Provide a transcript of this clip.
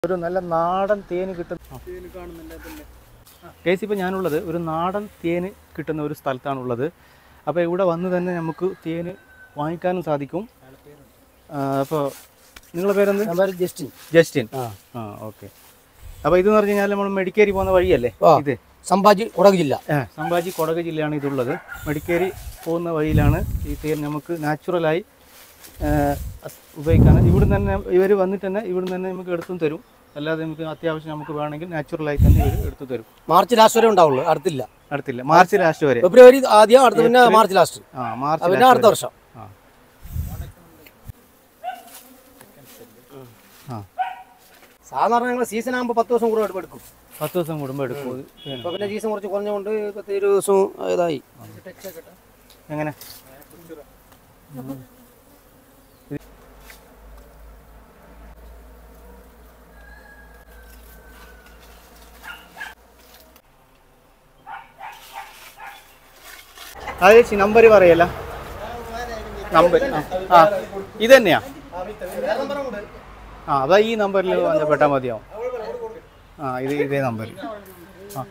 ഒരു നല്ല നാടൻ തേന് കിട്ടുന്ന കേസ് ഇപ്പോൾ ഞാനുള്ളത് ഒരു നാടൻ തേന് കിട്ടുന്ന ഒരു സ്ഥലത്താണുള്ളത് അപ്പോൾ ഇവിടെ വന്ന് തന്നെ നമുക്ക് തേന് വാങ്ങിക്കാനും സാധിക്കും അപ്പോൾ നിങ്ങളുടെ പേരെന്ത് ഞാൻ പേര് ജസ്റ്റിൻ ജസ്റ്റിൻ ആ ആ ഓക്കെ അപ്പോൾ ഇതെന്ന് പറഞ്ഞു കഴിഞ്ഞാൽ നമ്മൾ മെഡിക്കേരി പോകുന്ന വഴിയല്ലേ ആ. ഇത് സംഭാജി കുടക് ജില്ല ആ, സംഭാജി കൊടക് ജില്ലയാണ് ഇതുള്ളത് മെഡിക്കേരി പോകുന്ന വഴിയിലാണ് ഈ തേൻ നമുക്ക് നാച്ചുറലായി ഉപയോഗിക്കാൻ ഇവിടുന്ന് തന്നെ ഇവർ വന്നിട്ട് തന്നെ ഇവിടുന്ന് തന്നെ നമുക്ക് എടുത്തും തരും അല്ലാതെ നമുക്ക് അത്യാവശ്യം നമുക്ക് വേണമെങ്കിൽ നാച്ചുറലായി തന്നെ ഇവർ എടുത്തു തരും മാർച്ച് ലാസ്റ്റ് വരെ ഉണ്ടാവുള്ളൂ അടുത്തില്ല അടുത്തില്ല മാർച്ച് ലാസ്റ്റ് വരെ ഫെബ്രുവരി ആദ്യം അടുത്ത പിന്നെ മാർച്ച് ലാസ്റ്റ് ആ മാർച്ച് പിന്നെ last അടുത്ത വരെ. വർഷം ആ ആ സാധാരണ ഞങ്ങൾ സീസൺ ആകുമ്പോൾ പത്ത് ദിവസം കൂടെ എടുക്കും പത്ത് ദിവസം കൂടുമ്പോൾ എടുക്കും ഇത് തേൻ. ഇപ്പൊ പിന്നെ സീസൺ കുറച്ച് കുറഞ്ഞുകൊണ്ട് പത്ത് ഇരുപത് ദിവസം ഇതായി എങ്ങനെ ആ ചേച്ചി നമ്പർ പറയല്ല നമ്പർ ആ ഇത് തന്നെയാ ആ അതാ ഈ നമ്പറിൽ ബന്ധപ്പെട്ടാൽ മതിയാവും ആ ഇത് ഇതേ നമ്പർ